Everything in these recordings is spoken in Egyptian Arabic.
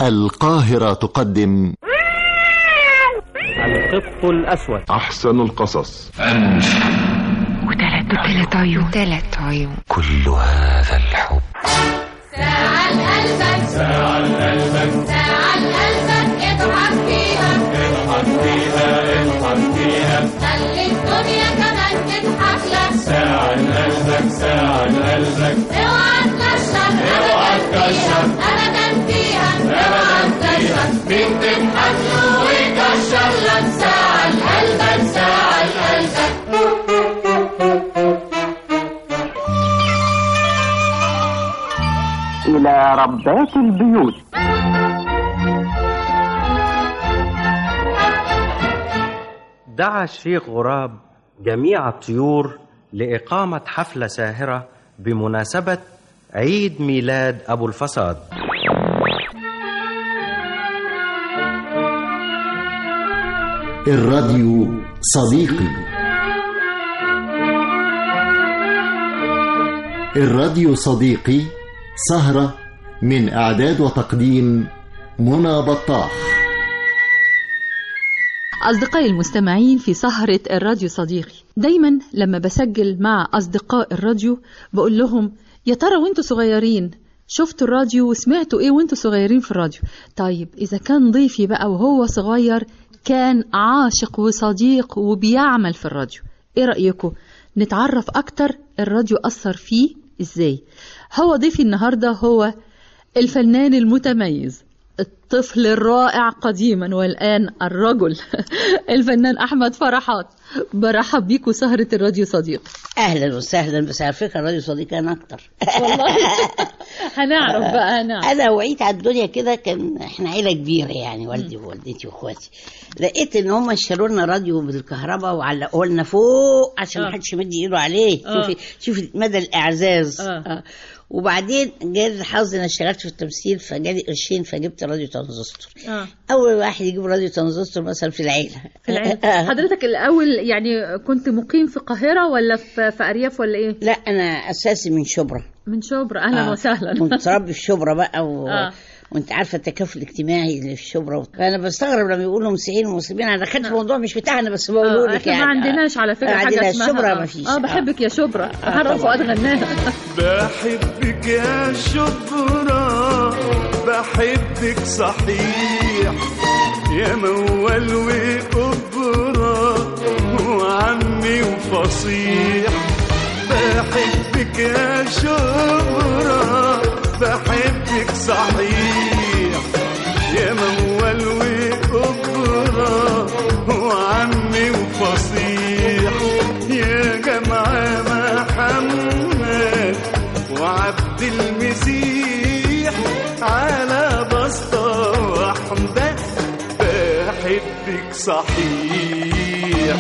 القاهرة تقدم القط الأسود أحسن القصص وثلاث وثلاث عيون ثلاث عيون كل هذا الحب ساعة لقلبك ساعة لقلبك ساعة لقلبك اضحك فيها اضحك فيها اضحك فيها خلي الدنيا كمان تضحك لك ساعة لقلبك ساعة لقلبك اوعى تكشر اوعى تكشر ابدا فيها اوعى تكشر مين تضحك له ويكشر لك ساعة لقلبك ساعة لقلبك إلى ربات البيوت دعا الشيخ غراب جميع الطيور لإقامة حفلة ساهرة بمناسبة عيد ميلاد أبو الفساد الراديو صديقي الراديو صديقي سهرة من إعداد وتقديم منى بطاح أصدقائي المستمعين في سهرة الراديو صديقي دايما لما بسجل مع أصدقاء الراديو بقول لهم يا ترى وانتوا صغيرين شفتوا الراديو وسمعتوا ايه وانتوا صغيرين في الراديو طيب إذا كان ضيفي بقى وهو صغير كان عاشق وصديق وبيعمل في الراديو ايه رأيكم نتعرف أكتر الراديو أثر فيه ازاي هو ضيفي النهاردة هو الفنان المتميز الطفل الرائع قديما والآن الرجل الفنان أحمد فرحات برحب بيكوا سهرة الراديو صديق اهلا وسهلا بس على فكره الراديو صديقي انا اكتر والله هنعرف بقى هنعرف انا وعيت على الدنيا كده كان احنا عيله كبيره يعني والدي ووالدتي واخواتي لقيت ان هم اشتروا لنا راديو بالكهرباء وعلقوه لنا فوق عشان آه. ما حدش يمد ايده عليه آه. شوفي شوفي مدى الاعزاز آه. آه. وبعدين جالي حظي انا اشتغلت في التمثيل فجالي قرشين فجبت راديو ترانزستور آه. اول واحد يجيب راديو ترانزستور مثلا في العيله في العين حضرتك الأول يعني كنت مقيم في القاهرة ولا في, في أرياف ولا إيه؟ لا انا اساسي من شبرا من شبرا أهلا آه. وسهلا كنت ربي في شبرا بقى و... آه. وانت عارفه التكافل الاجتماعي اللي في شبرا فانا بستغرب لما يقولوا مسيحيين ومسلمين انا دخلت في موضوع مش بتاعنا بس بقوله آه، لك احنا يعني ما عندناش على فكرة آه، حاجة عندنا اسمها شبرا آه. ما فيش اه بحبك يا شبرا هعرف طبعاً. فؤاد غناها بحبك يا شبرا بحبك صحيح يا موال وقبرة وعمي وفصيح بحبك يا شبرا بحبك صحيح يا موال وقبرة وعمي وفصيح يا جماعة محمد وعبد المسيح على بسطة واحدة بحبك صحيح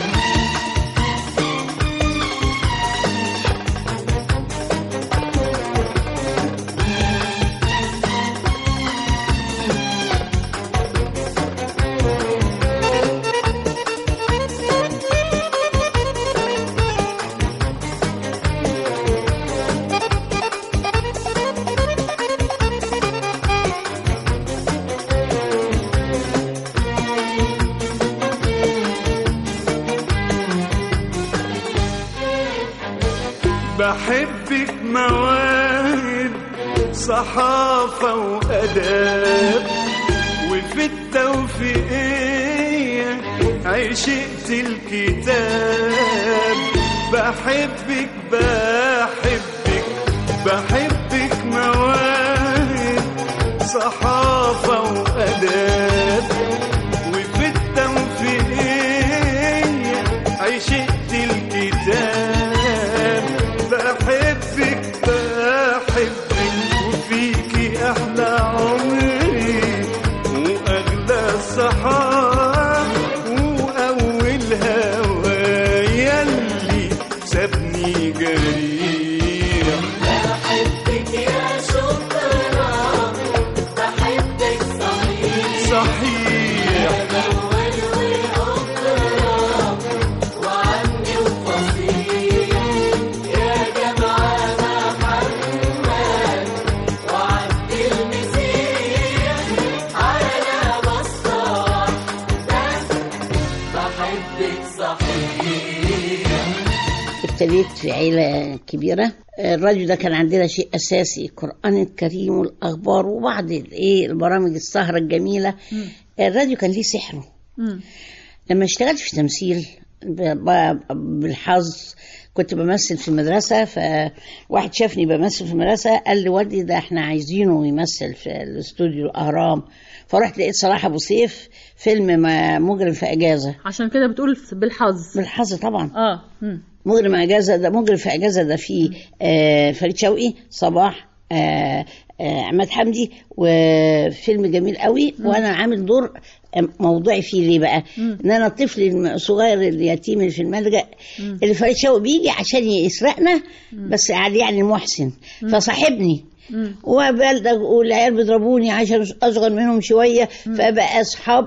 بحبك مواهب صحافة وأداب وفي التوفيقية عشقت الكتاب بحبك بحبك بحبك مواهب صحافة وأداب وفي التوفيقية عشقت الكتاب بحبك بحبك وفيكي أحلى عمري وأغلى الصحاب وأول هوايا اللي سابني جريح بحبك يا شبرا بحبك صحيح صحيح ابتديت في عيلة كبيرة الراديو ده كان عندنا شيء أساسي القرآن الكريم والأخبار وبعض الإيه البرامج السهرة الجميلة الراديو كان ليه سحره مم. لما اشتغلت في تمثيل ب- ب- بالحظ كنت بمثل في المدرسة فواحد شافني بمثل في المدرسة قال لي والدي ده احنا عايزينه يمثل في الاستوديو الأهرام فرحت لقيت صلاح أبو سيف فيلم ما- مجرم في أجازة عشان كده بتقول بالحظ بالحظ طبعا اه مم. مجرم اجازه ده مجرم في اجازه ده فيه آه فريد شوقي صباح آه آه عماد حمدي وفيلم جميل قوي وانا عامل دور آه، موضوعي فيه ليه بقى؟ ان انا الطفل الصغير اليتيم اللي في الملجا اللي فريد شوقي بيجي عشان يسرقنا بس على يعني محسن فصاحبني وبلدغ والعيال بيضربوني عشان اصغر منهم شويه فبقى اصحاب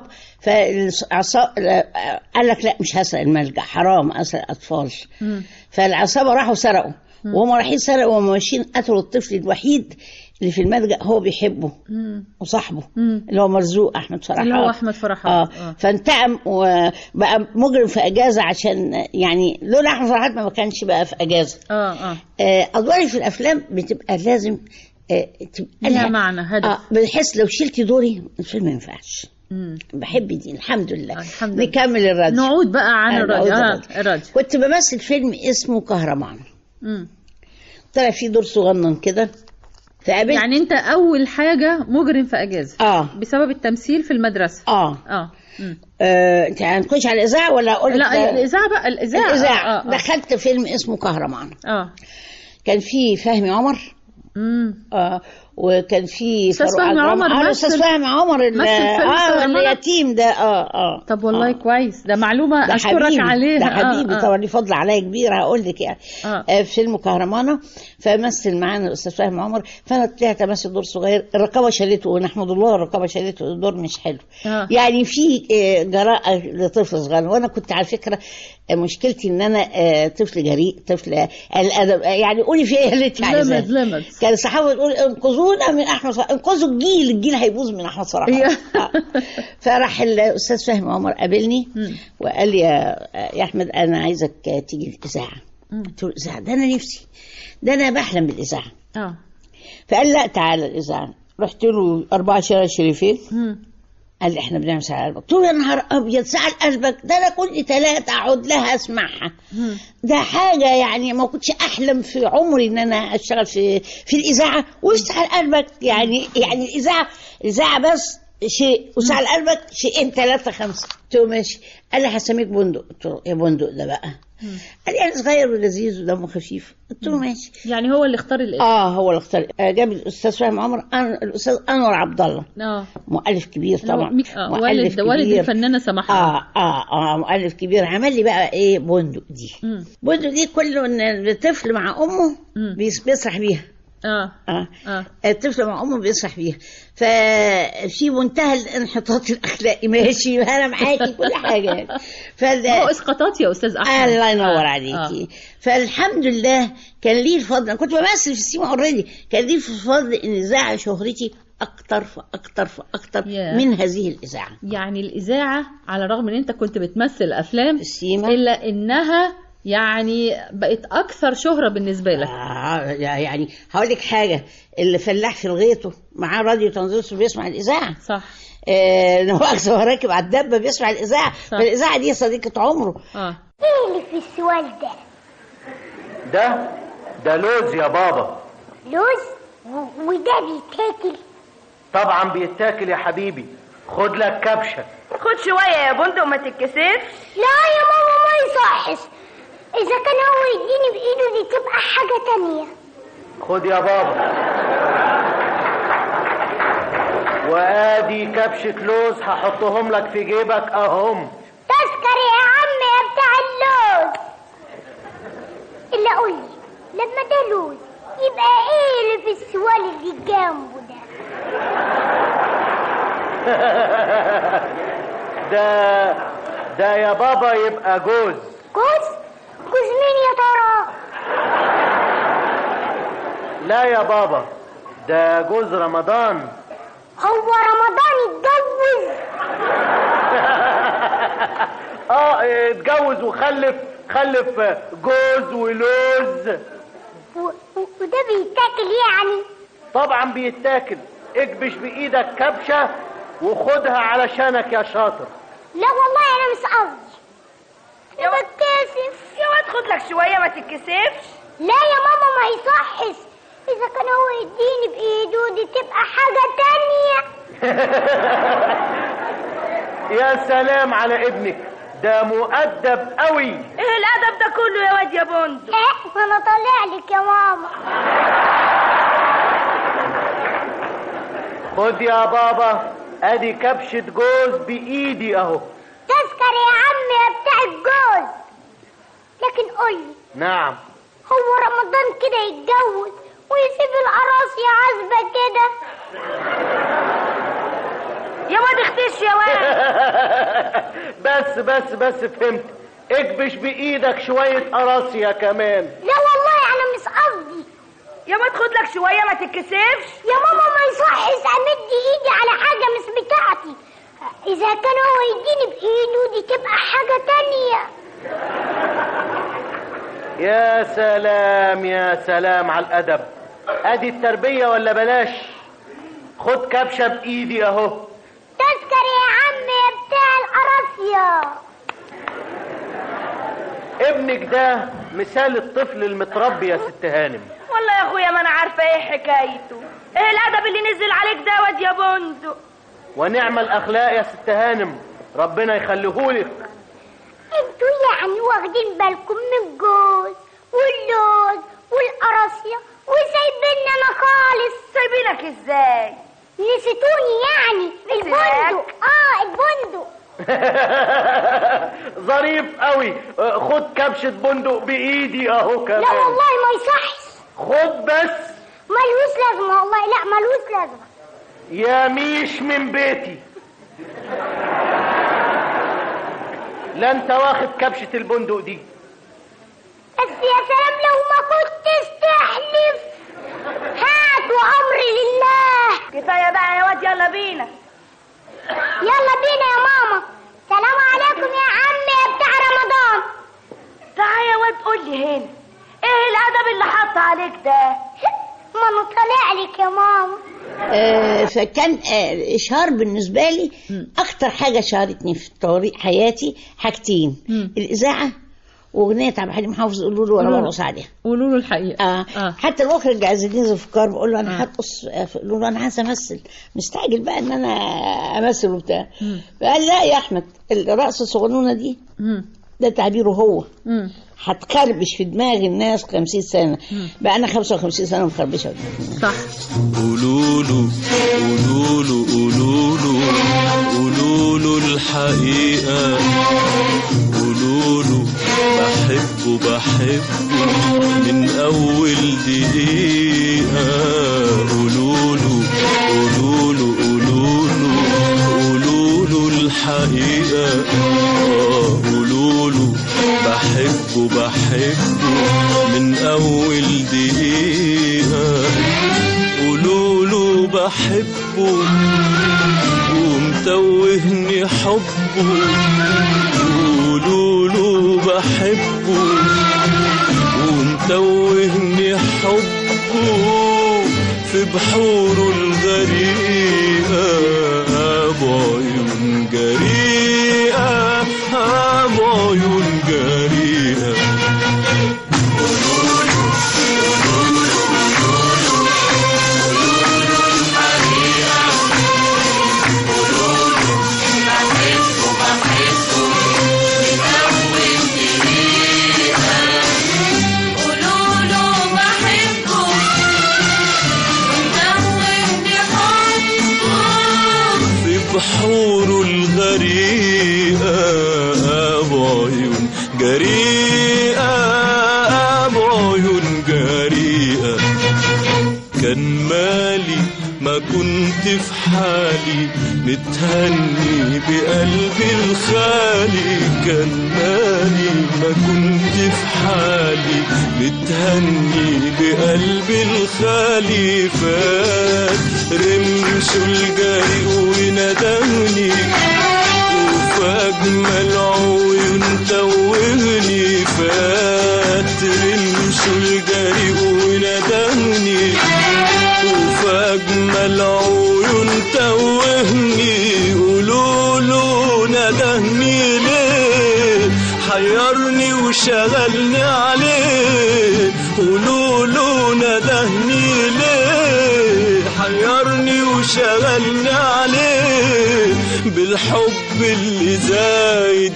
فالعصا قال لك لا مش هسرق الملجا حرام اسرق اطفال فالعصابه راحوا سرقوا وهم رايحين سرقوا وهم ماشيين قتلوا الطفل الوحيد اللي في الملجا هو بيحبه وصاحبه اللي هو مرزوق احمد فرحات اللي هو أحمد فرحات. اه, آه. فانتقم وبقى مجرم في اجازه عشان يعني لولا احمد فرحات ما كانش بقى في اجازه اه اه آه، ادواري في الافلام بتبقى لازم آه، تبقى لها معنى، هدف. اه بحيث لو شلتي دوري الفيلم ما ينفعش مم. بحب دي الحمد لله الحمد لله. نكمل الراديو نعود بقى عن آه، الراديو نعود آه الراديو. الراديو كنت بمثل فيلم اسمه كهرمان مم. طلع فيه دور صغنن كده فقابلت يعني انت اول حاجه مجرم في اجازه اه بسبب التمثيل في المدرسه اه اه مم. آه، انت هنخش على الاذاعه ولا اقول لك لا ده- الاذاعه بقى الاذاعه الاذاعه اه اه, دخلت فيلم اسمه كهرمان آه. كان فيه فهمي عمر مم. آه وكان في أستاذ فاروق فهمي عجرم. عمر اه مثل- استاذ فهمي عمر ال- مثل فيلم اه سليمان. اليتيم ده اه اه طب والله آه. كويس ده معلومه ده اشكرك حبيبي عليها ده حبيبي آه. طبعا ليه فضل عليا كبير هقول لك يعني آه. آه. في فيلم كهرمانه فمثل معانا الاستاذ فهمي عمر فانا طلعت امثل دور صغير الرقابه شالته ونحمد الله الرقابه شالته الدور مش حلو آه. يعني في آه، جراءه لطفل صغير وانا كنت على فكره آه، مشكلتي ان انا آه، طفل جريء طفل آه، الادب آه، يعني قولي فيها اللي انت عايزاه لمد لمد كان الصحابه تقول انقذونا من احمد صلاح انقذوا الجيل الجيل هيبوظ من احمد صلاح أيوه. آه. فراح الاستاذ فهمي عمر قابلني مم. وقال لي يا يا احمد انا عايزك تيجي الاذاعه مم. قلت له الاذاعه ده انا نفسي ده انا بحلم بالاذاعه اه فقال لا تعالى الاذاعه رحت له أربعة شارع الشريفين مم. قال لي احنا بنعمل ساعة قلبك قلت له يا نهار ابيض ساعة قلبك ده انا كل ثلاثة اقعد لها اسمعها مم. ده حاجة يعني ما كنتش أحلم في عمري إن أنا أشتغل في في الإذاعة وسع قلبك يعني يعني الإذاعة الإذاعة بس شيء وسع قلبك شيئين ثلاثة خمسة قلت له ماشي قال لي هسميك بندق قلت له إيه بندق ده بقى قال لي أنا صغير ولذيذ ودمه خفيف قلت له ماشي يعني هو اللي اختار الاسم اه هو اللي اختار آه، جاب الاستاذ فهمي عمر أن... الاستاذ انور عبد الله اه مؤلف كبير طبعا مي- آه، والد والد الفنانه سماحه اه اه اه مؤلف كبير عمل لي بقى ايه بندق دي مم. بندق دي كله ان الطفل مع امه مم. بيس- بيسرح بيها اه اه اه الطفل مع امه بيسرح بيها ففي منتهى الانحطاط الاخلاقي ماشي انا معاكي كل حاجه يعني فال... هو اسقاطات يا استاذ احمد الله ينور آه، عليكي آه. فالحمد لله كان لي الفضل انا كنت بمثل في السيما اوريدي كان لي الفضل ان اذاعه شهرتي اكتر فاكتر فاكتر ياه. من هذه الاذاعه يعني الاذاعه على الرغم ان انت كنت بتمثل افلام السيما الا انها يعني بقت اكثر شهره بالنسبه لك آه يعني هقول لك حاجه اللي فلاح في الغيط معاه راديو تنظير بيسمع الاذاعه صح آه لو اكثر هو راكب على الدبه بيسمع الاذاعه صح. فالاذاعه دي صديقه عمره اه ايه اللي في السؤال ده ده ده لوز يا بابا لوز و- وده بيتاكل طبعا بيتاكل يا حبيبي خد لك كبشه خد شوية يا بندق ما تتكسفش لا يا ماما ما يصحش اذا كان هو يديني بايده دي تبقى حاجه تانية خد يا بابا وادي كبشة لوز هحطهم لك في جيبك اهم تذكر يا عم يا بتاع اللوز الا قول لي لما ده لوز يبقى ايه اللي في السؤال اللي جنبه ده ده ده يا بابا يبقى جوز جوز جوز مين يا ترى لا يا بابا ده جوز رمضان هو رمضان اتجوز اه اتجوز وخلف خلف جوز ولوز و... و... وده بيتاكل يعني طبعا بيتاكل اكبش بايدك كبشة وخدها علشانك يا شاطر لا والله انا مش قصدي يا انا واد- بتكسف يا واد خد لك شويه ما تتكسفش لا يا ماما ما يصحش اذا كان هو يديني بايده دي تبقى حاجة تانية يا سلام على ابنك ده مؤدب قوي ايه الادب ده كله يا واد يا بندق اه ما انا طالع لك يا ماما خد يا بابا ادي كبشة جوز بايدي اهو تذكر يا عم يا بتاع الجوز لكن قولي نعم هو رمضان كده يتجوز ويسيب القراصية عازبة كده يا واد اختش يا واد بس بس بس فهمت اكبش بايدك شوية قراصية كمان لا والله انا مش قصدي يا واد خد لك شويه ما تتكسفش يا ماما ما يصحش امد ايدي على حاجة مش بتاعتي اذا كان هو يديني بايده دي تبقى حاجة تانية يا سلام يا سلام على الادب ادي التربية ولا بلاش خد كبشة بايدي اهو تذكر يا عم يا بتاع القراصية ابنك ده مثال الطفل المتربي يا ست هانم والله يا اخويا ما انا عارفه ايه حكايته ايه الادب اللي نزل عليك ده يا واد يا بندق ونعم الاخلاق يا ست هانم ربنا يخليهولك انتوا يعني واخدين بالكم من الجوز واللوز والقراصية وسايبيني انا خالص سايبينك ازاي نسيتوني يعني نسيناك؟ البندق اه البندق ظريف قوي خد كبشة بندق بايدي اهو كمان لا والله ما يصحش خد بس ملوش لازمة والله لا ملوش لازمة يا ميش من بيتي لا انت واخد كبشة البندق دي بس يا سلام لو ما كنتش تحلف هات وامري لله كفايه بقى يا واد يلا بينا يلا بينا يا ماما سلام عليكم يا عم يا بتاع رمضان تعال يا واد قول لي هنا ايه الادب اللي حط عليك ده ما انا طالع لك يا ماما آه، فكان آه، إشهار بالنسبة لي أكتر حاجة شهرتني في طريق حياتي حاجتين مم. الإذاعة وأغنية عبد الحليم حافظ قولوا له ولا قولوا له. برقص عليها قولوا له الحقيقه آه. آه. حتى المخرج عز الدين ذوالفقار بقول له انا آه. هرقص آه، يقول له انا عايز امثل مستعجل بقى ان انا امثل وبتاع مم. فقال لا يا احمد الرقصه الصغنونه دي مم. ده تعبيره هو مم. هتخربش في دماغ الناس 50 سنه بقى انا 55 سنه مخربشه صح قولوا له قولوا له قولوا له قولوا له الحقيقة قولوا له بحبه بحبه من أول دقيقة قولوا له قولوا له قولوا له قولوا له الحقيقة آه، قولوا له بحبه بحبه من أول دقيقة قولوا له بحبه ومتوهني حبه قولوا له بحبه ومتوهني حبه في بحوره الغريقة بعيون جريئة بعيون جريئة في بحوره الغريقة بعيون جريئة بعيون جريئة كان مالي ما كنت في حالي متهني بقلبي الخالي كان مالي ما كنت في حالي متهني بقلبي الخالي فات رمشه الجريء وندهني وفي أجمل عيون توهني فات وشغلني عليه قولوا له ندهني ليه حيرني وشغلني عليه بالحب اللي زايد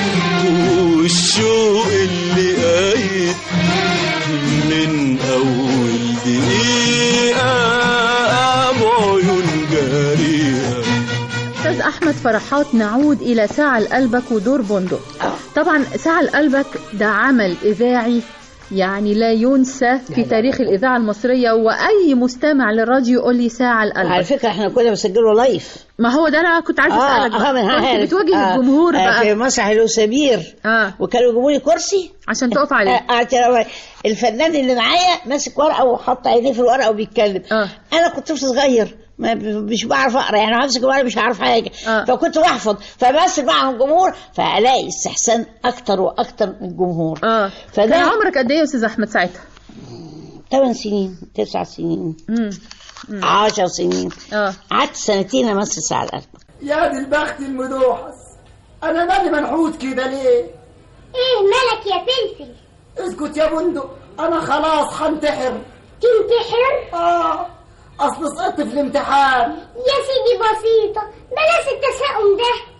والشوق اللي قايد من أول دقيقة أبو عيون جريئة أستاذ أحمد فرحات نعود إلى ساعة لقلبك ودور بندق طبعا ساعة لقلبك ده عمل إذاعي يعني لا ينسى في تاريخ الإذاعة المصرية وأي مستمع للراديو يقول لي ساعة على لقلبك فكره احنا كنا بنسجله لايف ما هو ده أنا كنت عايزة أسألك بقى. من كنت عارف. بتواجه آه، الجمهور آه، في بقى مسرح الوسابير آه وكانوا يجيبوا لي كرسي عشان تقف عليه آه، آه، الفنان اللي معايا ماسك ورقه وحط عينيه في الورقه وبيتكلم آه. انا كنت طفل صغير ما مش بعرف اقرا يعني همسك الورقه مش عارف حاجه آه. فكنت بحفظ فبمثل معهم الجمهور فالاقي استحسان اكتر واكتر من الجمهور اه فده- كان عمرك قد ايه يا استاذ احمد ساعتها؟ 8 سنين 9 سنين امم 10 سنين اه قعدت سنتين امثل ساعه القلب يا دي البخت المدوحس انا مالي منحوت كده ليه ايه مالك يا فلفل اسكت يا بندق انا خلاص هنتحر تنتحر اه اصل سقطت في الامتحان يا سيدي بسيطة بلاش التشاؤم ده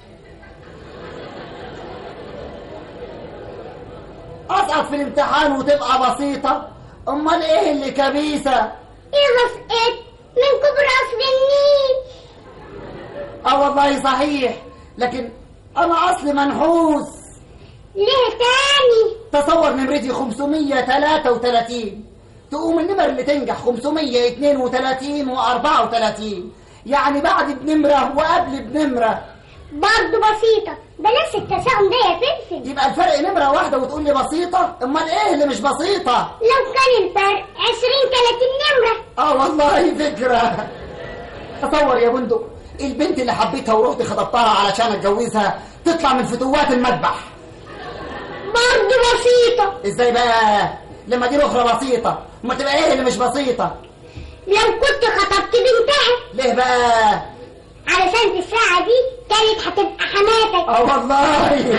اسقط في الامتحان وتبقى بسيطة امال ايه اللي كبيسة ايه غسقت من كبر قصر النيل اه والله صحيح لكن انا اصلي منحوس ليه تاني تصور نمرتي 533 تقوم النمر اللي تنجح 532 و34 يعني بعد بنمرة وقبل بنمرة برضه بسيطة بلاش التشاؤم ده يا فلفل يبقى الفرق نمرة واحدة وتقول لي بسيطة امال ايه اللي مش بسيطة لو كان الفرق عشرين تلاتين نمرة اه والله فكرة تصور يا بندق البنت اللي حبيتها ورحت خطبتها علشان اتجوزها تطلع من فتوات المذبح برضه بسيطة ازاي بقى لما دي اخرى بسيطة ما تبقى ايه اللي مش بسيطة لو كنت خطبت بنتها ليه بقى علشان في الساعة دي كانت هتبقى حماتك اه والله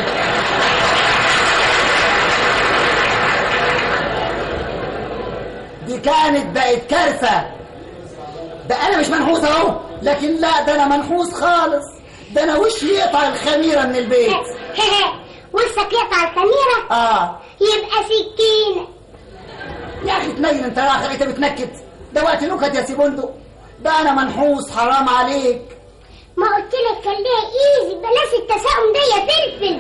دي كانت بقت كارثة ده انا مش منحوس اهو لكن لا ده انا منحوس خالص ده انا وشي يقطع الخميرة من البيت وشك يقطع الخميرة اه يبقى سكينة يا اخي تنين انت يا اخي انت بتنكت ده وقت نكت يا سي بندق ده انا منحوس حرام عليك ما قلت لك خليها ايزي بلاش التشاؤم ده يا فلفل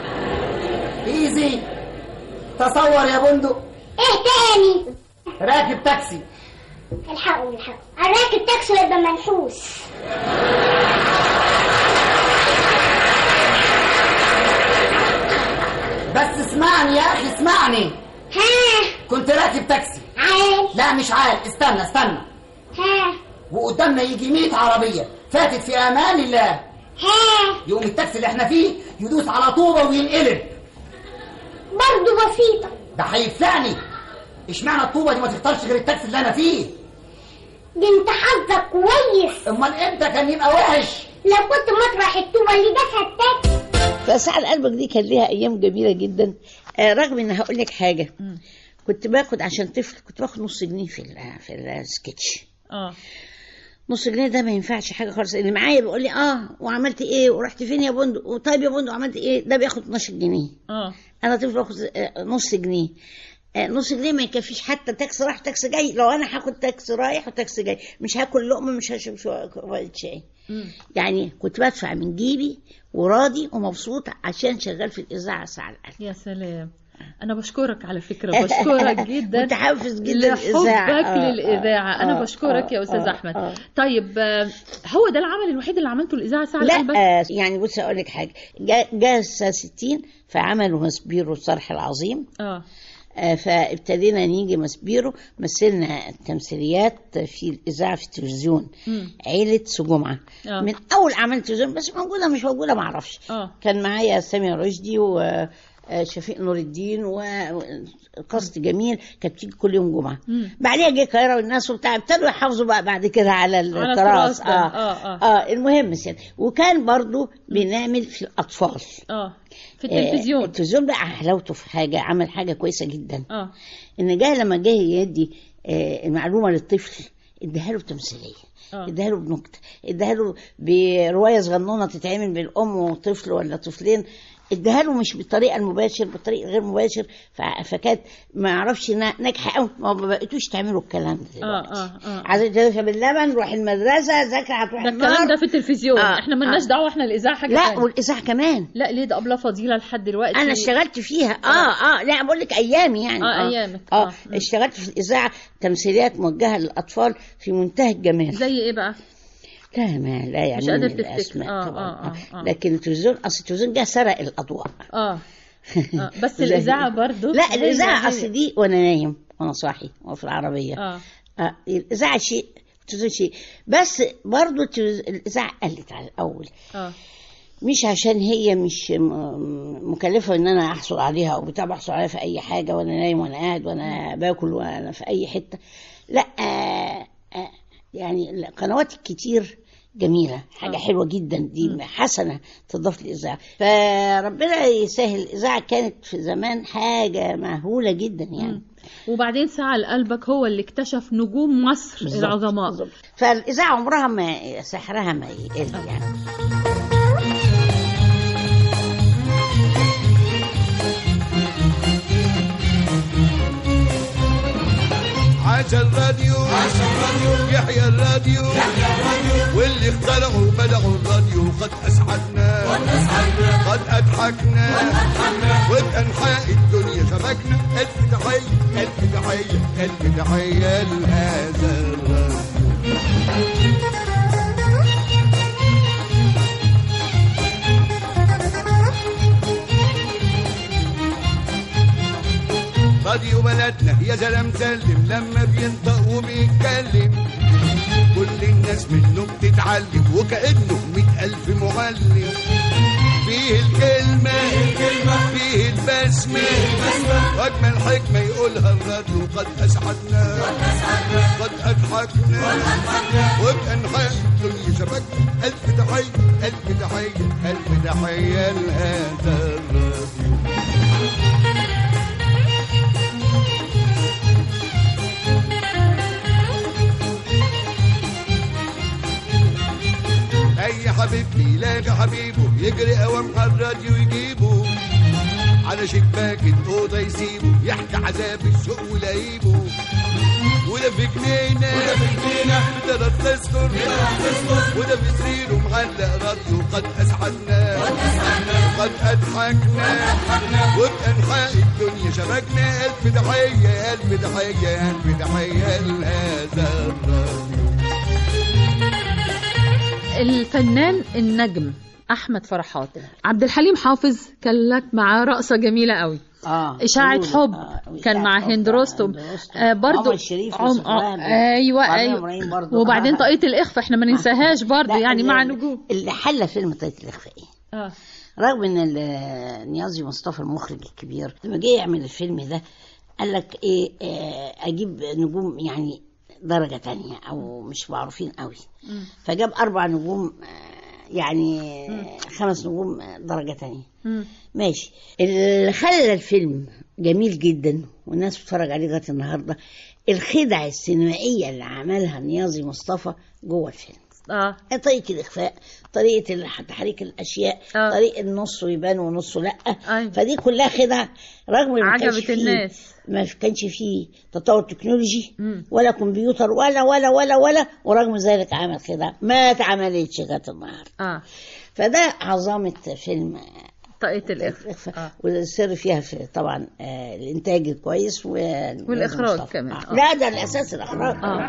ايزي تصور يا بندق ايه تاني راكب تاكسي الحقوا الحقوا الراكب تاكسي يبقى منحوس بس اسمعني يا اخي اسمعني ها كنت راكب تاكسي عال لا مش عارف استنى استنى ها وقدامنا يجي 100 عربية فاتت في امان الله ها يقوم التاكسي اللي احنا فيه يدوس على طوبة وينقلب برضه بسيطة ده هيفلعني اشمعنى الطوبة دي ما تختارش غير التاكسي اللي انا فيه دي انت حظك كويس امال امتى كان يبقى وحش لو كنت مطرح الطوبة اللي داسها التاكسي فساعة قلبك دي كان ليها ايام جميله جدا آه، رغم ان هقول لك حاجه كنت باخد عشان طفل كنت باخد نص جنيه في ال- في السكتش اه نص جنيه ده ما ينفعش حاجه خالص اللي معايا بيقول لي اه وعملت ايه ورحت فين يا بندق وطيب يا بندق عملت ايه ده بياخد 12 جنيه اه انا طفل باخد آه، نص جنيه آه، نص جنيه ما يكفيش حتى تاكسي رايح تاكسي جاي لو انا هاخد تاكسي رايح وتاكسي جاي مش هاكل لقمه مش هشرب شو- كوبايه شاي يعني كنت بدفع من جيبي وراضي ومبسوط عشان شغال في الاذاعه ساعه القلب يا سلام انا بشكرك على فكره بشكرك جدا متحفز جدا الإذاعة. لحبك آه، للاذاعه انا آه، بشكرك يا آه، استاذ آه، احمد آه. طيب آه، هو ده العمل الوحيد اللي عملته الاذاعه ساعه لا قلبك آه، يعني بصي اقول لك حاجه جا- جاء الساعه 60 فعملوا مسبيرو الصرح العظيم اه آه، فابتدينا نيجي مسبيرو مثلنا تمثيليات في الاذاعه في التلفزيون مم. عيله سجمعه آه. من اول اعمال تلفزيون بس موجوده مش موجوده ما اعرفش اه كان معايا سامي رشدي و آه، شفيق نور الدين وقصد جميل كانت بتيجي كل يوم جمعه مم. بعديها جه القاهره والناس وبتاع ابتدوا يحافظوا بقى بعد كده على التراث التراث ده. اه آه، آه. اه المهم سيادة. وكان برضو بنعمل في الاطفال اه في آه، التلفزيون التلفزيون بقى حلاوته في حاجه عمل حاجه كويسه جدا اه ان جه لما جه يدي آه، المعلومه للطفل اداها له بتمثيليه آه. اداها له بنكته اداها له بروايه صغنونه تتعمل بالام وطفل ولا طفلين اداها له مش بالطريقه المباشر بالطريقه غير مباشر ف- فكانت ما اعرفش إنها ناجحه قوي ما بقيتوش تعملوا الكلام ده اه دلوقتي. اه اه عايزه تشرب اللبن روح المدرسه ذاكر هتروح ده الكلام النهار ده في التلفزيون آه، احنا ملناش آه. دعوه احنا الاذاعه حاجه لا تانية. والاذاعه كمان لا ليه ده ابله فضيله لحد دلوقتي انا اشتغلت فيها اه اه لا بقول لك ايامي يعني آه، أيامك. اه آه. اشتغلت في الاذاعه تمثيليات موجهه للاطفال في منتهى الجمال زي ايه بقى لا ما لا يعني مش قادر تفتكر. الاسماء آه، طبعا آه، آه، آه. لكن التلفزيون اصل التلفزيون جه سرق الاضواء اه آه، بس زي- الاذاعه برضو لا هي- الاذاعه هي- اصل دي وانا نايم وانا صاحي وفي العربيه اه آه الاذاعه شيء التلفزيون شيء بس برضو التلفز- الاذاعه قلت على الاول اه مش عشان هي مش م- مكلفة ان انا احصل عليها او بتاع بحصل عليها في اي حاجة وانا نايم وانا قاعد وانا باكل وانا في اي حتة لا آه آه يعني القنوات الكتير جميلة حاجة آه. حلوة جدا دي حسنة تضاف للإذاعة فربنا يسهل الإذاعة كانت في زمان حاجة مهولة جدا يعني وبعدين سعى لقلبك هو اللي اكتشف نجوم مصر بالظبط، العظماء بالظبط. فالإذاعة عمرها ما سحرها ما يقل يعني عاش الراديو عاش الراديو يحيى الراديو يحيى الراديو واللي اخترعوا بدعوا الراديو قد اسعدنا قد اسعدنا قد اضحكنا قد اضحكنا وبانحاء الدنيا شبكنا الف تحيه الف تحيه الف تحيه لهذا الراديو راديو بلدنا يا سلام سلم لما بينطق وبيتكلم كل الناس منه بتتعلم وكأنه مئة ألف معلم فيه الكلمة فيه البسمة وأجمل حكمة يقولها الراديو قد أسعدنا قد أضحكنا وبأنحاء الدنيا شبكنا ألف تحية ألف تحية ألف تحية لهذا الراديو اي حبيب يلاقي حبيبه يجري اوام على الراديو يجيبه على شباك الاوضه يسيبه يحكي عذاب السوق ولايبه وده في جنينه وده في جنينه ده تذكر وده في سريره معلق راديو قد اسعدنا قد اسعدنا قد اضحكنا وبانحاء الدنيا شبكنا الف تحيه الف تحيه الف تحيه لهذا الراديو الفنان النجم احمد فرحات عبد الحليم حافظ كان لك معاه رقصه جميله قوي اه إشاعة قولوا. حب آه، كان إشاعة مع حب. هند رستم هند رستم. آه برضو عمر الشريف عم... يوسف آه وهبي. ايوه وعبد ايوه إبراهيم برضو. وبعدين طاقية الإخفاء احنا ما ننساهاش برضو لا، يعني اللي- مع نجوم اللي حل فيلم طريقة الإخفاء اه رغم ان ال- نيازي مصطفى المخرج الكبير لما جه يعمل الفيلم ده قال لك ايه آه، اجيب نجوم يعني درجة تانية او مش معروفين قوي مم. فجاب اربع نجوم آه، يعني خمس نجوم آه، درجة تانية مم. ماشي اللي خلى الفيلم جميل جدا والناس بتتفرج عليه لغايه النهارده الخدع السينمائيه اللي عملها نيازي مصطفى جوه الفيلم اه طريقه الاخفاء طريقه ال- تحريك الاشياء آه. طريقه نصه يبان ونصه لا أيوة. فدي كلها خدع رغم ما كانش عجبت فيه الناس. ما كانش فيه تطور تكنولوجي مم. ولا كمبيوتر ولا ولا ولا ولا ورغم ذلك عمل خدع ما اتعملتش لغايه النهارده اه فده عظمه فيلم طاقية الإخفاء الإخفاء آه. والسر فيها في طبعا آه الانتاج الكويس و- والإخراج مصطفى. كمان. آه. آه. لا ده الاساس الاخراج اه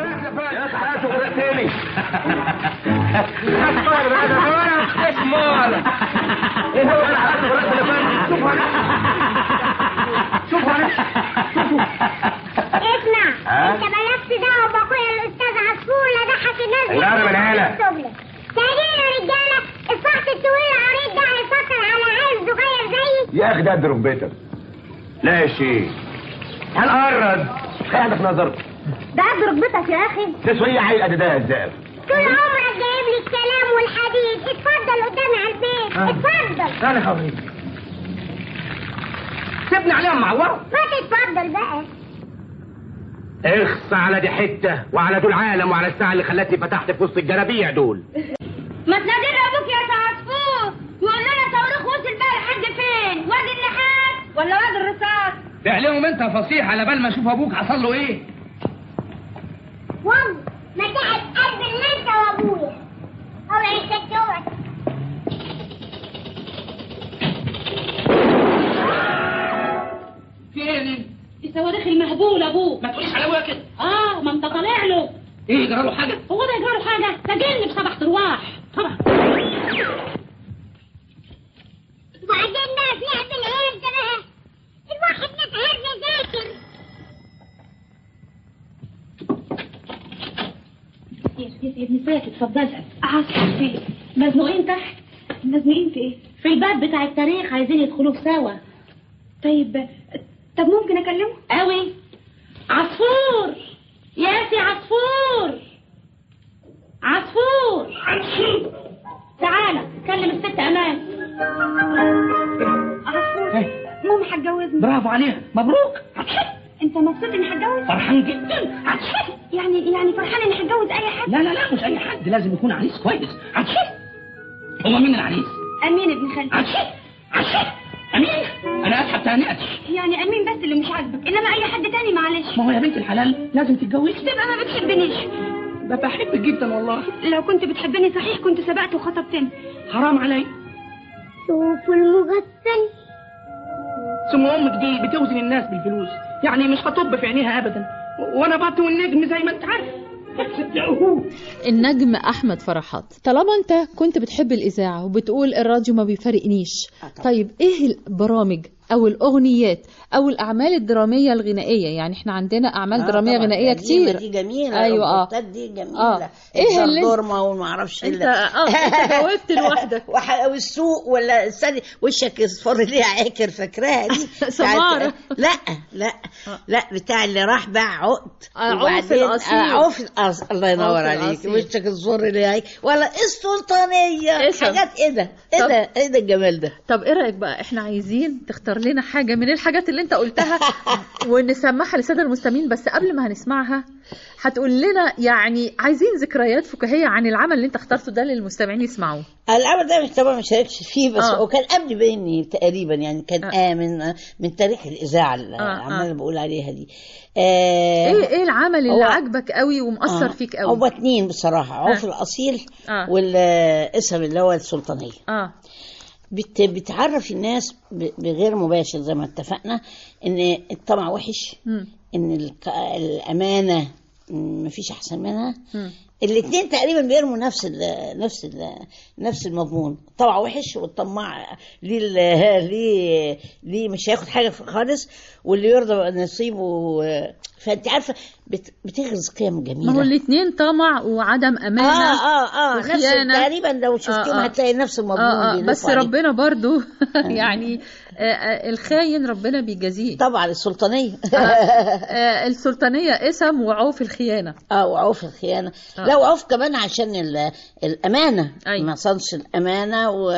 اسمع انت مالكش دعوه باخويا الاستاذ عصفور لا ضحك الناس النار من هنا. تانيين يا رجاله الفحص الطويل العريض ده هيفكر على عيل صغير زيي يا اخي ده قد ركبتك لا يا شيخ هنقرب خليك نظر ده قد ركبتك يا اخي تسوي ايه عيل قد ده الزقف طول عمرك جايب لي الكلام والحديد اتفضل قدامي على البيت آه. اتفضل انا حبيبي سيبني عليهم معوره ما تتفضل بقى اخص على دي حته وعلى دول عالم وعلى الساعه اللي خلتني فتحت في وسط الجرابيع دول ما تنادي ابوك يا عصفور يقول لنا صاروخ وصل بقى لحد فين وادي النحاس ولا وادي الرصاص تعلمهم انت فصيح على بال ما اشوف ابوك حصل له ايه وام ما تعب قلب اللي انت وابويا اوعي تتجوز فين الصواريخ المهبول ابوه ما تقوليش على ابويا كده اه ما انت طالع له ايه جرى له حاجه هو ده يجرى له حاجه ده جن بسبع ارواح طبعا وبعدين بقى في لعب العيال ده بقى الواحد نتهز ذاكر يا يا ابن ساكت اتفضل عصر فين مزنوقين تحت مزنوقين في ايه في الباب بتاع التاريخ عايزين يدخلوه سوا طيب طب ممكن اكلمه قوي عصفور يا سي عصفور عصفور عصفور تعالى كلم الست امان عصفور ماما هتجوزني برافو عليها مبروك انت مبسوط اني هتجوز فرحان جدا يعني يعني فرحان اني هتجوز اي حد لا لا لا مش اي حد لازم يكون عريس كويس عريس هو مين العريس امين ابن خالتي عريس عريس امين انا اسحب تهنئتي يعني امين بس اللي مش عاجبك انما اي حد تاني معلش ما هو يا بنت الحلال لازم تتجوزي تبقى ما بتحبنيش ده بحبك جدا والله لو كنت بتحبني صحيح كنت سبقت وخطبتني حرام علي شوفوا المغسل ثم امك دي بتوزن الناس بالفلوس يعني مش هطب في عينيها ابدا وانا بطو النجم زي ما انت عارف تصدقوه النجم احمد فرحات طالما انت كنت بتحب الاذاعه وبتقول الراديو ما بيفارقنيش طيب ايه البرامج او الاغنيات او الاعمال الدراميه الغنائيه يعني احنا عندنا اعمال آه دراميه طبعاً، غنائيه القديمة كتير دي جميلة ايوه اه الروبوتات دي جميلة اه ايه اللي الدورمة وما اعرفش انت اه انت جاوبت لوحدك وح- والسوق ولا استني وشك اصفر ليه عاكر فاكراها دي بتاعت- سمارة. لا لا لا بتاع اللي راح باع عقد آه، عوف وبعدين- الأصيل. آه، عوف الأصيل الله ينور عوف عليك الأصيل. وشك اصفر ليه عاكر ولا السلطانية اسم. حاجات ايه ده ايه طب- ده ايه ده الجمال ده طب ايه رايك بقى احنا عايزين تختار لنا حاجه من الحاجات اللي انت قلتها ونسمعها للساده المستمعين بس قبل ما هنسمعها هتقول لنا يعني عايزين ذكريات فكاهيه عن العمل اللي انت اخترته ده للمستمعين يسمعوه العمل ده مش طبعا ما شاركش فيه بس آه. هو كان قبل مني تقريبا يعني كان آه. من من تاريخ الاذاعه العمال اللي بقول عليها دي آه ايه ايه العمل اللي هو- عجبك قوي ومأثر آه. فيك قوي هو اتنين بصراحه عوف آه. الاصيل آه. والاسم اللي هو السلطانيه اه بت بتعرف الناس ب- بغير مباشر زي ما اتفقنا ان الطمع وحش مم. ان الك- الامانه م- مفيش احسن منها مم. الاثنين تقريبا بيرموا نفس ال نفس ال نفس المضمون طبعا وحش والطماع ليه ال- ليه ليه مش هياخد حاجه خالص واللي يرضى بنصيبه فانت عارفه بت- بتغرز قيم جميله ما هو الاثنين طمع وعدم امانه اه اه اه نفس وخيانة. تقريبا لو شفتيهم آه، آه. هتلاقي نفس المضمون آه آه بيلفوا بس عليه. ربنا برضو يعني آه آه الخاين ربنا بيجازيه طبعا السلطانيه آه آه السلطانيه اسم وعوف الخيانه اه وعوف الخيانه آه. لا وعوف كمان عشان ال- الامانه أيوة. ما صنش الامانه و...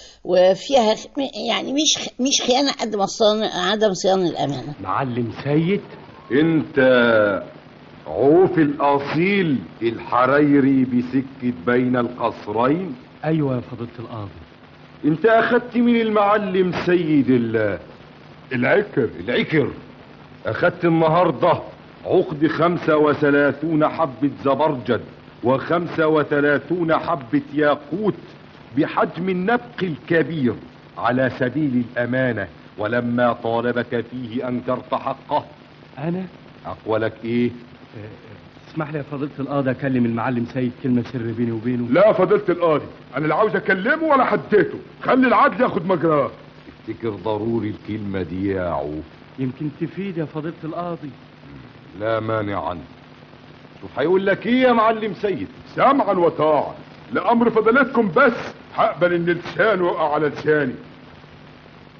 وفيها خ- يعني مش خ- مش خيانه قد ما صان عدم صيانه الامانه معلم سيد انت عوف الاصيل الحريري بسكة بين القصرين ايوه يا فضيله القاضي انت اخدت من المعلم سيد ال العكر العكر اخدت النهاردة عقد خمسة وثلاثون حبة زبرجد وخمسة وثلاثون حبة ياقوت بحجم النبق الكبير على سبيل الامانة ولما طالبك فيه انكرت حقه انا اقولك ايه اسمح لي يا فضيله القاضي اكلم المعلم سيد كلمه سر بيني وبينه لا فضيلة القاضي انا لا عاوز اكلمه ولا حديته خلي العدل ياخد مجراه افتكر ضروري الكلمة دي يا عوف يمكن تفيد يا فضيله القاضي لا مانع عنه شوف هيقول لك ايه يا معلم سيد سمعا وطاعا لامر فضيلتكم بس هقبل ان لسانه يقع على لساني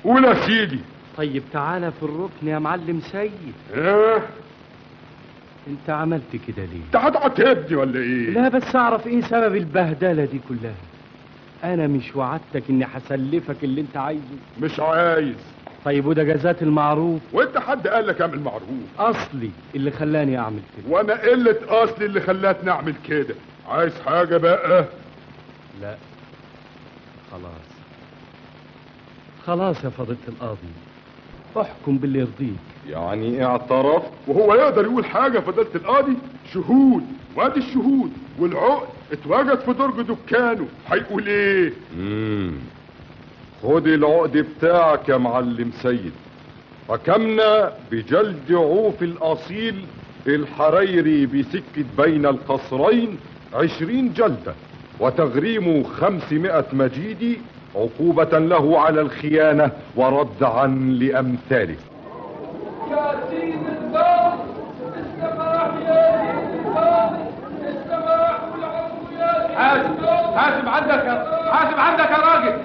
قول يا سيدي طيب تعالى في الركن يا معلم سيد ايه انت عملت كده ليه انت هتعاتبني ولا ايه لا بس اعرف ايه سبب البهدله دي كلها انا مش وعدتك اني هسلفك اللي انت عايزه مش عايز طيب وده جزات المعروف وانت حد قال لك اعمل معروف اصلي اللي خلاني اعمل كده وانا قله اصلي اللي خلاتني اعمل كده عايز حاجه بقى لا خلاص خلاص يا فضيله القاضي احكم باللي يرضيك يعني اعترفت وهو يقدر يقول حاجه فضيله القاضي شهود وادي الشهود والعقد اتواجد في درج دكانه هيقول ايه امم خد العقد بتاعك يا معلم سيد حكمنا بجلد عوف الأصيل الحريري بسكة بين القصرين عشرين جلدة وتغريم خمسمائة مجيدي عقوبة له على الخيانة وردعا لأمثاله يا سيد الباب السماح يا سيد الباب السماح والعفو يا سيد حاسب حاسب عندك يا حاسب عندك يا راجل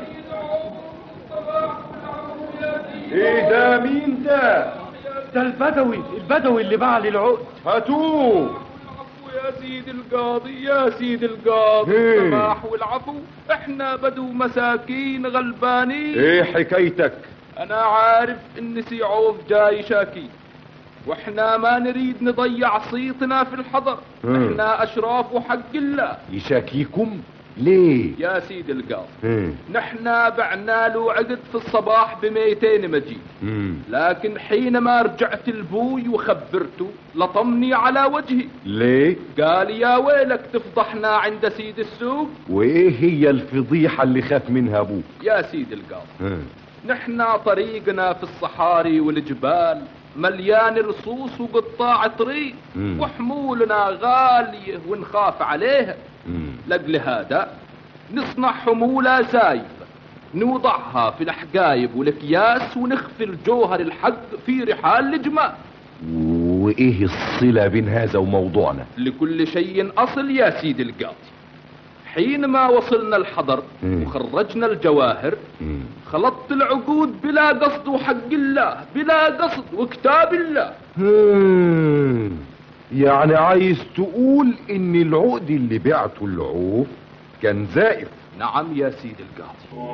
ايه ده مين ده ده البدوي البدوي اللي باع لي العقد هاتوه يا سيد القاضي يا سيد القاضي إيه. السماح والعفو احنا بدو مساكين غلبانين ايه حكايتك انا عارف ان سي عوف جاي شاكي واحنا ما نريد نضيع صيتنا في الحضر مم. احنا اشراف حق الله يشاكيكم ليه يا سيد القاضي مم. نحن بعنا له عقد في الصباح ب 200 مجيد مم. لكن حينما رجعت لبوي وخبرته لطمني على وجهي ليه قال يا ويلك تفضحنا عند سيد السوق وايه هي الفضيحة اللي خاف منها ابوك يا سيد القاضي مم. نحن طريقنا في الصحاري والجبال مليان رصوص وقطاع طريق مم. وحمولنا غالية ونخاف عليها مم. لأجل هذا نصنع حمولة زايفة نوضعها في الحقايب والأكياس ونخفي الجوهر الحق في رحال الجمال وايه الصلة بين هذا وموضوعنا لكل شيء أصل يا سيدي القاضي حينما وصلنا الحضر مم. وخرجنا الجواهر مم. خلطت العقود بلا قصد وحق الله بلا قصد وكتاب الله مم. يعني عايز تقول ان العقد اللي بعته العوف كان زائف نعم يا سيدي القاضي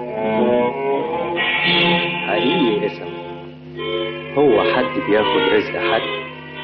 حقيقي اسم هو حد بياخد رزق حد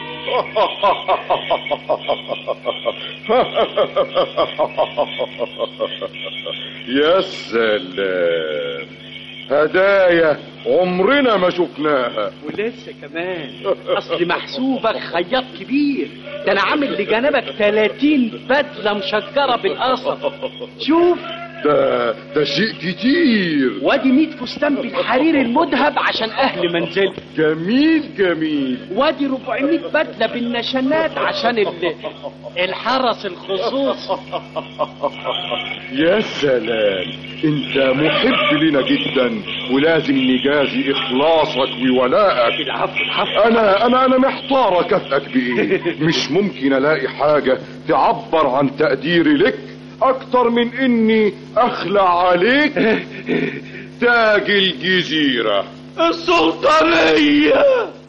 يا سلام هدايا عمرنا ما شفناها ولسه كمان اصل محسوبك خياط كبير ده انا عامل لجنبك 30 بدله مشجره بالقصب شوف ده ده شيء كتير وادي 100 فستان بالحرير المذهب عشان اهل منزلي جميل جميل وادي 400 بدله بالنشانات عشان ال... الحرس الخصوصي يا سلام انت محب لنا جدا ولازم نجازي اخلاصك وولائك العفو العفو انا انا انا محتار اكافئك بايه مش ممكن الاقي حاجه تعبر عن تقديري لك اكتر من اني اخلع عليك تاج الجزيره السلطانيه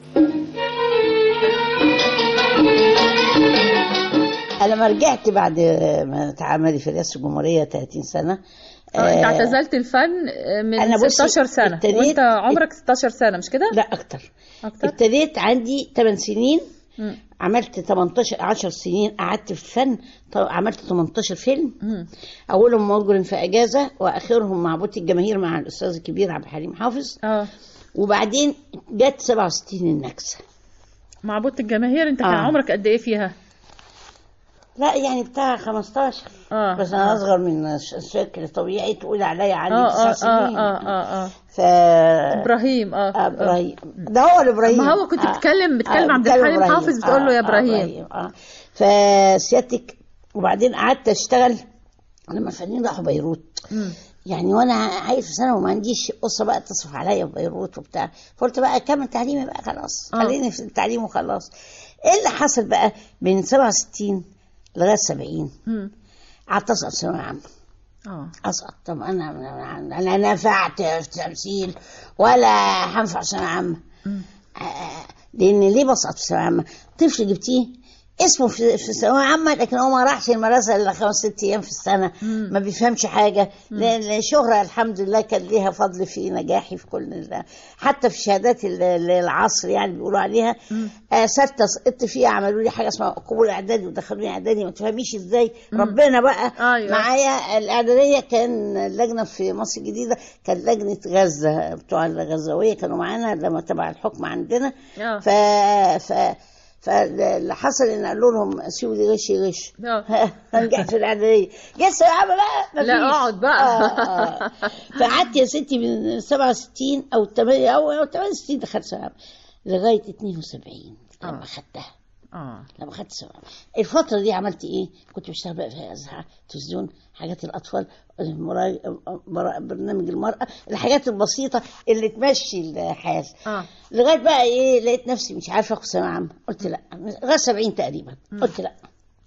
أنا لما رجعت بعد ما اتعملي في رئاسة الجمهورية 30 سنة اه انت آه، اعتزلت الفن من أنا بصي 16 سنة ابتديت- وانت عمرك 16 سنة مش كده؟ لا أكتر أكتر؟ ابتديت عندي 8 سنين مم. عملت 18 10 سنين قعدت في الفن ط- عملت 18 فيلم مم. اولهم مجرم في اجازه واخرهم معبود الجماهير مع الاستاذ الكبير عبد الحليم حافظ اه وبعدين جت 67 النكسه معبود الجماهير انت كان آه. عمرك قد ايه فيها؟ لا يعني بتاع 15 اه بس انا اصغر من الش- الشكل الطبيعي تقول عليا عندي اه تسع اه سنين اه اه اه ف ابراهيم اه آه، ابراهيم ده هو الابراهيم ما هو كنت بتكلم بتكلم عبد بتكلم الحليم إبراهيم. حافظ بتقول له يا آه، آه، ابراهيم اه فسيادتك وبعدين قعدت اشتغل لما الفنانين راحوا بيروت مم. يعني وانا عايز في سنه وما عنديش اسره بقى تصرف عليا في بيروت وبتاع فقلت بقى اكمل تعليمي بقى خلاص آه. خليني في التعليم وخلاص ايه اللي حصل بقى من 67 لغايه 70 مم. قعدت اسقط ثانويه عامه اه اسقط طب انا انا أنا نفعت في تمثيل ولا هنفع في ثانويه عامه آه، لان ليه بسقط في ثانويه عامه طفل جبتيه اسمه في في ثانويه عامه لكن هو ما راحش المدرسه الا خمس ست ايام في السنه ما بيفهمش حاجه لان الشهره الحمد لله كان ليها فضل في نجاحي في كل ال- حتى في شهادات ال- ال- العصر يعني بيقولوا عليها آه سته سقطت فيها عملوا لي حاجه اسمها قبول اعدادي ودخلوني اعدادي ما تفهميش ازاي مم. ربنا بقى أيوة. معايا الاعداديه كان اللجنه في مصر الجديده كانت لجنه غزه بتوع الغزاويه كانوا معانا لما تبع الحكم عندنا آه. ف ف فاللي حصل ان قالوا لهم سيبوا دي غش يغش هنجح في الاعداديه جت ثانويه عامه بقى مفيش. لا، اقعد بقى. آه، آه. فقعدت يا ستي من 67 او 8 او أو 68 دخلت ثانويه عامه لغايه 72 لما خدتها اه لما خدت ثانويه عامة. الفتره دي عملت ايه؟ كنت بشتغل بقى في اذاعه تلفزيون حاجات الاطفال مرا- مرا- برنامج المراه الحاجات البسيطه اللي تمشي الحياه اه لغايه بقى ايه لقيت نفسي مش عارفه اخد ثانويه عامه قلت لا لغايه 70 تقريبا قلت لا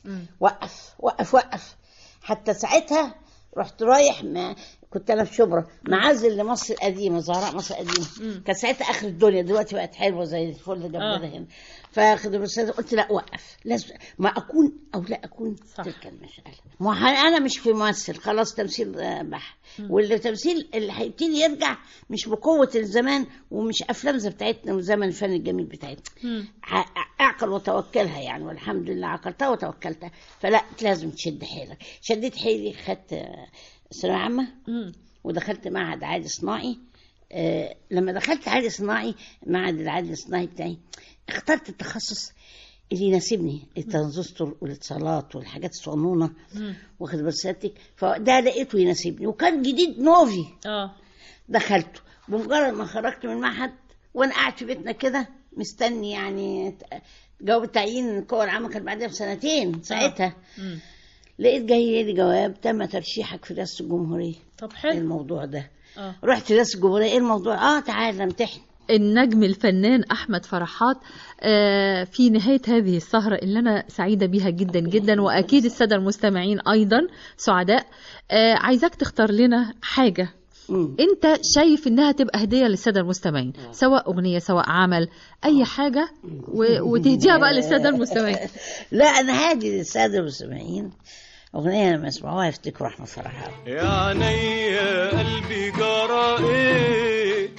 وقف وقف وقف حتى ساعتها رحت رايح ما كنت انا في شبرا معزل لمصر القديمه زهراء مصر القديمه كانت ساعتها اخر الدنيا دلوقتي بقت حلوه زي الفل جنبنا آه. هنا فاخد الرساله قلت لا وقف لازم ما اكون او لا اكون صح. تلك المساله ما هو انا مش في ممثل خلاص تمثيل آه، بح والتمثيل اللي هيبتدي يرجع مش بقوه الزمان ومش افلام زي بتاعتنا وزمن الفن الجميل بتاعتنا ع- اعقل وتوكلها يعني والحمد لله عقلتها وتوكلتها فلا لازم تشد حيلك شديت حيلي خدت آه، ثانويه عامه ودخلت معهد عادي صناعي آه لما دخلت عادي صناعي معهد العادي الصناعي بتاعي اخترت التخصص اللي يناسبني الترانزستور والاتصالات والحاجات الصغنونه واخد بساتك فده لقيته يناسبني وكان جديد نوفي اه دخلته بمجرد ما خرجت من المعهد وانا قاعد في بيتنا كده مستني يعني ت- جواب التعيين القوى العامه كان بعدها بسنتين ساعتها مم. لقيت جاي لي جواب تم ترشيحك في رئاسه الجمهوريه طب حلو الموضوع ده اه رحت رئاسه الجمهوريه ايه الموضوع اه تعالى امتحن النجم الفنان أحمد فرحات آه، في نهاية هذه السهرة اللي أنا سعيدة بيها جدا جدا وأكيد السادة المستمعين أيضا سعداء آه، عايزاك تختار لنا حاجة أنت شايف إنها تبقى هدية للسادة المستمعين سواء أغنية سواء عمل أي حاجة و- وتهديها بقى للسادة المستمعين لا انا هادي للساده المستمعين اغنيه لما يسمعوها يفتكروا احمد فرحات يا عيني قلبي جرى ايه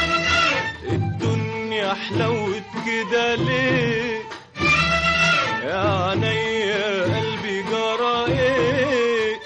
الدنيا حلوت كده ليه يا عيني قلبي جرى ايه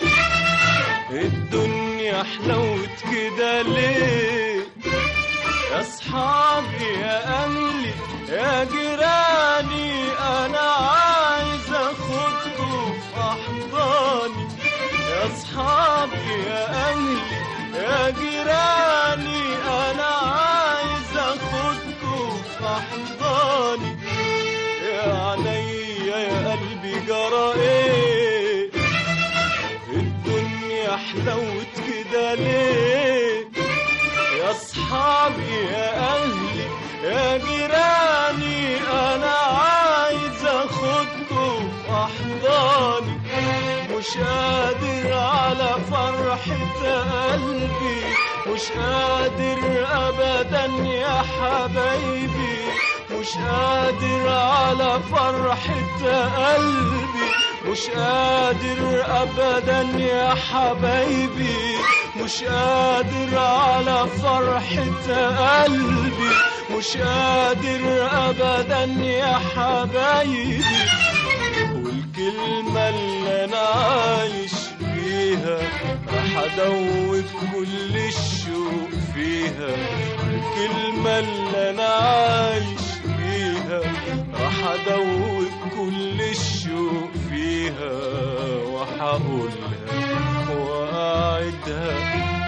الدنيا حلوت كده ليه يا اصحابي يا اهلي يا جيراني انا عايز اخدكم في احضاني يا اصحابي يا اهلي يا جيراني انا عايز اخدكم في احضاني يا عينيا يا قلبي جرى ايه الدنيا حلوت كده ليه يا اصحابي يا اهلي يا جيراني انا عايز اخدكم في احضاني مش قادر على فرحة قلبي مش قادر ابدا يا حبايبي مش قادر على فرحة قلبي مش قادر ابدا يا حبايبي مش قادر على فرحة قلبي مش قادر ابدا يا حبايبي والكلمة اللي انا عايش فيها راح ادوب كل الشوق فيها الكلمة اللي انا عايش فيها راح ادوب كل الشوق فيها وهقولها واعدها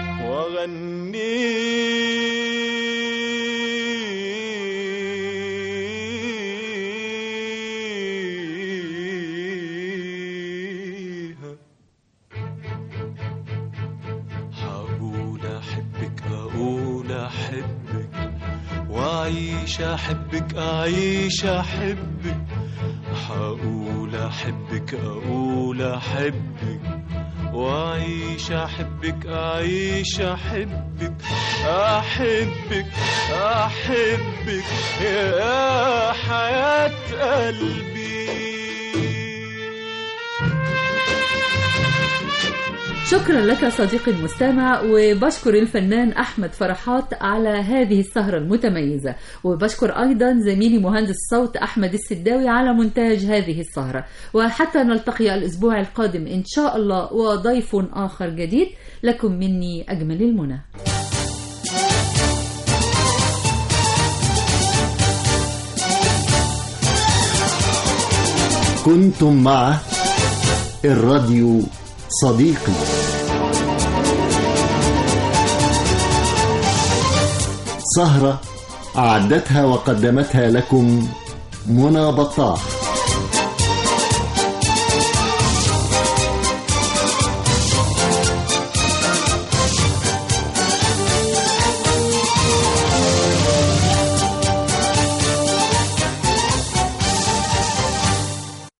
واغنيها هقول احبك اقول احبك واعيش احبك اعيش احبك هقول احبك اقول احبك وأعيش أحبك أعيش أحبك أحبك أحبك يا حياة قلبي شكرا لك صديقي المستمع وبشكر الفنان أحمد فرحات على هذه السهرة المتميزة وبشكر أيضا زميلي مهندس الصوت أحمد السداوي على مونتاج هذه السهرة وحتى نلتقي الأسبوع القادم إن شاء الله وضيف آخر جديد لكم مني أجمل المنى كنتم مع الراديو صديقي سهرة أعدتها وقدمتها لكم منى بطاح